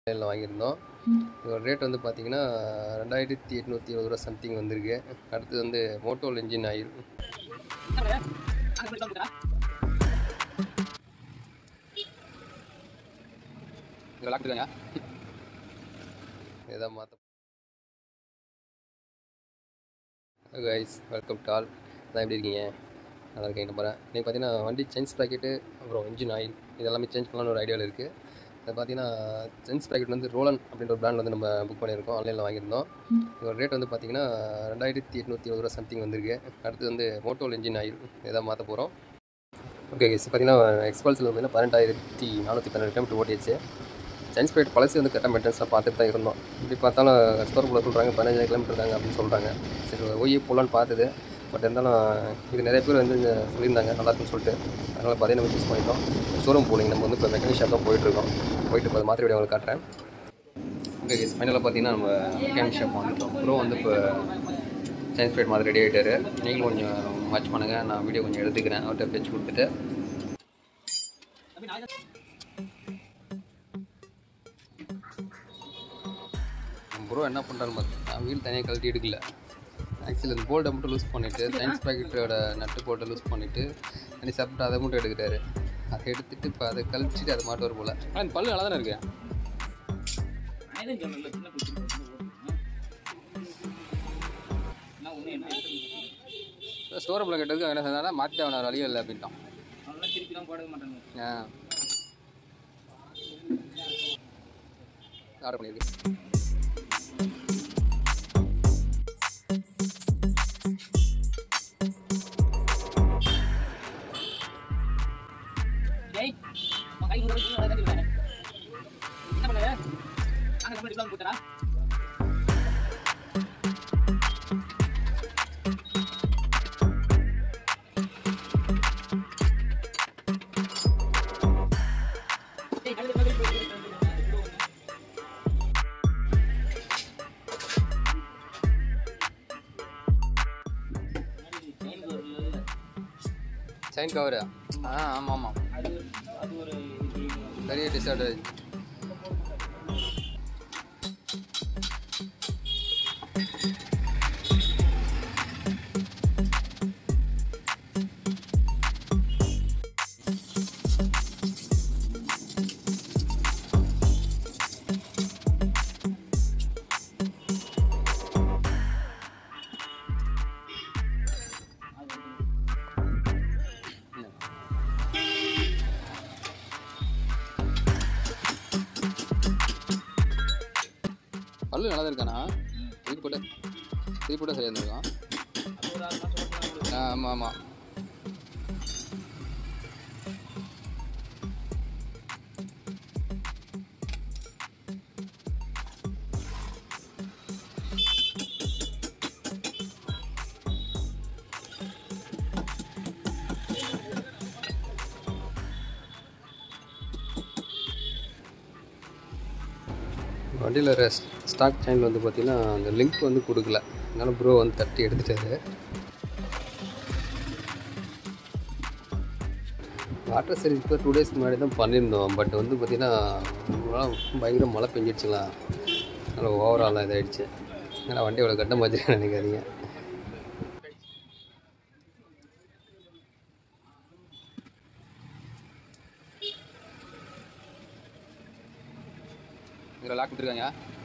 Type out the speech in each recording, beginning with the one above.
ஆன்லைனில் வாங்கியிருந்தோம் இதோட ரேட் வந்து பார்த்தீங்கன்னா ரெண்டாயிரத்தி எட்நூற்றி இருபது ரூபா சம்திங் வந்திருக்கு அடுத்தது வந்து மோட்டோல் இன்ஜின் ஆயில் இதில் லாக் இருக்காங்க இதான் மாற்ற கைஸ் வெல்கம் டால் நான் எப்படி இருக்கீங்க நல்லா இருக்கேன் நம்புறேன் நீங்கள் பார்த்தீங்கன்னா வண்டி சேஞ்ச் ப்ராக்கெட்டு அப்புறம் இன்ஜின் ஆயில் இதெல்லாமே சேஞ்ச் பண்ணலாம்னு ஒரு ஐடியாவில் இருக்குது அது பார்த்தீங்கன்னா சேஞ்ச் ப்ராக்கெட் வந்து ரோலன் அப்படின்ற ஒரு பிராண்ட் வந்து நம்ம புக் பண்ணியிருக்கோம் ஆன்லைனில் வாங்கியிருந்தோம் இதோட ரேட் வந்து பார்த்தீங்கன்னா ரெண்டாயிரத்தி எட்நூற்றி இருபது ரூபா சம்திங் வந்திருக்கு அடுத்தது வந்து மோட்டோல் இன்ஜின் ஆயில் இதான் மாற்ற போகிறோம் ஓகே கைஸ் பார்த்தீங்கன்னா எக்ஸ்பல்ஸில் பார்த்தீங்கன்னா பன்னெண்டாயிரத்தி நானூற்றி பன்னெண்டு கிலோமீட்டர் ஓட்டிடுச்சு சயின்ஸ் பிரைட் பழசு வந்து கரெக்டாக மெயின்டெனன்ஸாக பார்த்துட்டு தான் இருந்தோம் இப்படி பார்த்தாலும் ஸ்டோர் சொல்கிறாங்க பதினஞ்சு கிலோமீட்டர் தாங்க அப்படின்னு சொல்கிறாங்க சரி ஒய் போகலான்னு பார்த்தது பட் இருந்தாலும் இது நிறைய பேர் வந்து இங்க சொல்லியிருந்தாங்க நல்லா இருக்குன்னு சொல்லிட்டு அதனால் பார்த்தே நம்ம சூஸ் பண்ணிட்டோம் ஷோரூம் போலிங்க நம்ம வந்து இப்போ மெக்கானிக் ஷாப் தான் போயிட்டுருக்கோம் போயிட்டு இப்போ மாத்திரை வீடியோ உங்களுக்கு காட்டுறேன் ஓகே கேஸ் ஃபைனலாக பார்த்தீங்கன்னா நம்ம மெக்கானிக் ஷாப் வந்துட்டோம் ப்ரோ வந்து இப்போ சயின்ஸ் பிரைட் மாதிரி ரெடி ஆகிட்டாரு நீங்களும் கொஞ்சம் வாட்ச் பண்ணுங்கள் நான் வீடியோ கொஞ்சம் எடுத்துக்கிறேன் அவர்கிட்ட பேச்சு கொடுத்துட்டு ப்ரோ என்ன பண்ணுறாரு பார்த்து நான் வீல் தனியாக கழட்டி எடுக்கல ஆக்சுவலி அந்த போல்ட்டை மட்டும் லூஸ் பண்ணிவிட்டு சயின்ஸ் பேக்கெட்டோட நட்டு போல்ட்டை லூஸ் பண்ணிவிட்டு தனி செப்பரேட் அதை மட்டும் எடுக்கிறாரு அதை எடுத்துட்டு இப்போ அதை கழிச்சிட்டு அதை மாட்டுவார் போல் ஆனால் இந்த பல்லு நல்லா தானே இருக்கு ஸ்டோர் பிள்ளை கேட்டதுக்கு என்ன சொன்னா மாற்றி அவனை வழியே இல்லை அப்படின்ட்டான் ஆ ஆர்டர் பண்ணியிருக்கு சைன் கவரு ஆ ஆமாம் ஆமாம் பெரிய டிஸ்அட்வான்டேஜ் பல்லு நல்லா தான் இருக்கானா இது போட்டு இது போட்டு சரியாக இருந்திருக்கான் ஆ ஆமாம் ஆமாம் வண்டியில் ரெஸ்ட் ஸ்டாக் சேனல் வந்து பார்த்தீங்கன்னா அந்த லிங்க் வந்து கொடுக்கல அதனால ப்ரோ வந்து தட்டி எடுத்துட்டாரு வாட்டர் சர்வீஸ் இப்போ டூ டேஸ்க்கு முன்னாடி தான் பண்ணியிருந்தோம் பட் வந்து பார்த்தீங்கன்னா பயங்கர மழை பெஞ்சிடுச்சுங்களா அதனால் ஓவராலாக இதாகிடுச்சு ஏன்னா வண்டி அவ்வளோ கட்ட மாதிரி நினைக்காதீங்க இதில் லாக் விட்டுருக்காங்க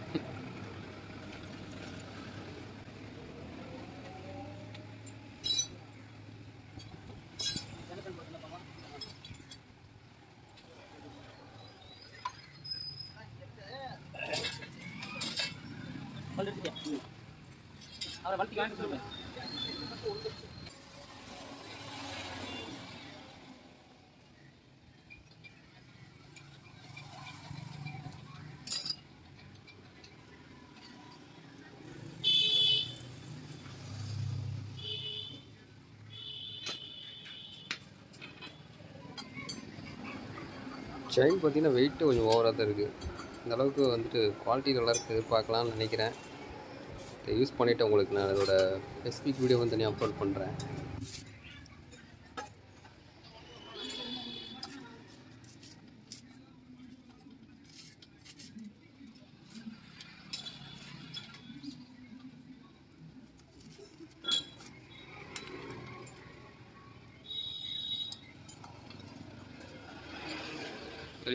செயின் பார்த்தீங்கன்னா வெயிட்டு கொஞ்சம் ஓவராக தான் இருக்குது இந்த அளவுக்கு வந்துட்டு குவாலிட்டி நல்லா இருக்குது எதிர்பார்க்கலாம்னு நினைக்கிறேன் இதை யூஸ் பண்ணிவிட்டு உங்களுக்கு நான் அதோட ஸ்பெசிஃபிக் வீடியோ வந்து தனியாக அப்லோட் பண்ணுறேன்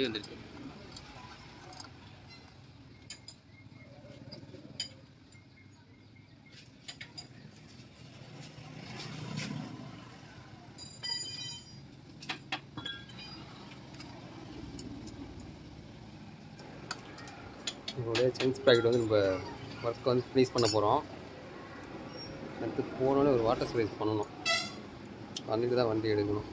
வெளியே வந்துருச்சு இதோடைய செயின்ஸ் பேக்கெட் வந்து நம்ம ஒர்க் வந்து ஃபினிஷ் பண்ண போகிறோம் அடுத்து போனோடனே ஒரு வாட்டர் சர்வீஸ் பண்ணணும் பண்ணிட்டு தான் வண்டி எடுக்கணும்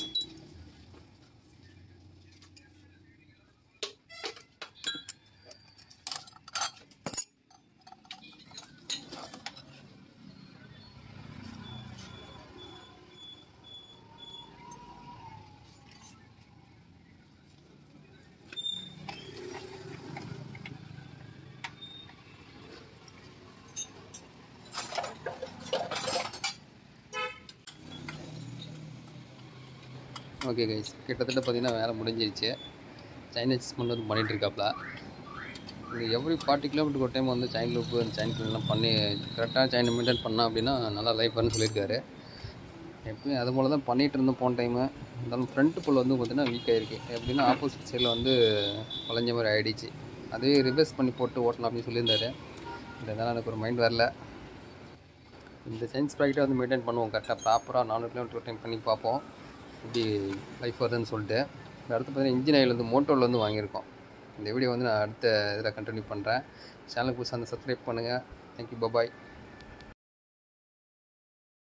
ஓகே கைஸ் கிட்டத்தட்ட பார்த்தீங்கன்னா வேலை முடிஞ்சிருச்சு செயின் அட்ஜஸ்ட்மெண்ட் வந்து பண்ணிகிட்டு இருக்காப்ல இது எவ்ரி ஃபார்ட்டி கிலோமீட்டருக்கு ஒரு டைம் வந்து செயின் லூப்பு அந்த செயின் எல்லாம் பண்ணி கரெக்டாக செயின் மெயின்டைன் பண்ணா அப்படின்னா நல்லா லைஃப் வரும்னு சொல்லியிருக்காரு எப்பயும் அது போல் தான் பண்ணிகிட்டு இருந்தோம் போன டைமு இருந்தாலும் ஃப்ரண்ட் புல் வந்து பார்த்தீங்கன்னா வீக் ஆயிருக்கு எப்படின்னா ஆப்போசிட் சைடில் வந்து வளைஞ்ச மாதிரி ஆயிடுச்சு அதுவே ரிவர்ஸ் பண்ணி போட்டு ஓட்டலாம் அப்படின்னு சொல்லியிருந்தாரு இதனால் எனக்கு ஒரு மைண்ட் வரல இந்த சயின்ஸ் ப்ராஜெக்டை வந்து மெயின்டைன் பண்ணுவோம் கரெக்டாக ப்ராப்பராக நானூறு கிலோமீட்டர் டைம் பண்ணி பார்ப்போம் எப்படி லைஃப் வருதுன்னு சொல்லிட்டு இப்ப அடுத்து பார்த்தீங்கன்னா இன்ஜின் ஆயில் வந்து மோட்டோவில் வந்து வாங்கியிருக்கோம் இந்த வீடியோ வந்து நான் அடுத்த இதில் கண்டினியூ பண்ணுறேன் சேனலுக்கு புதுசாக வந்து சப்ஸ்கிரைப் பண்ணுங்கள் தேங்க்யூ பபாய்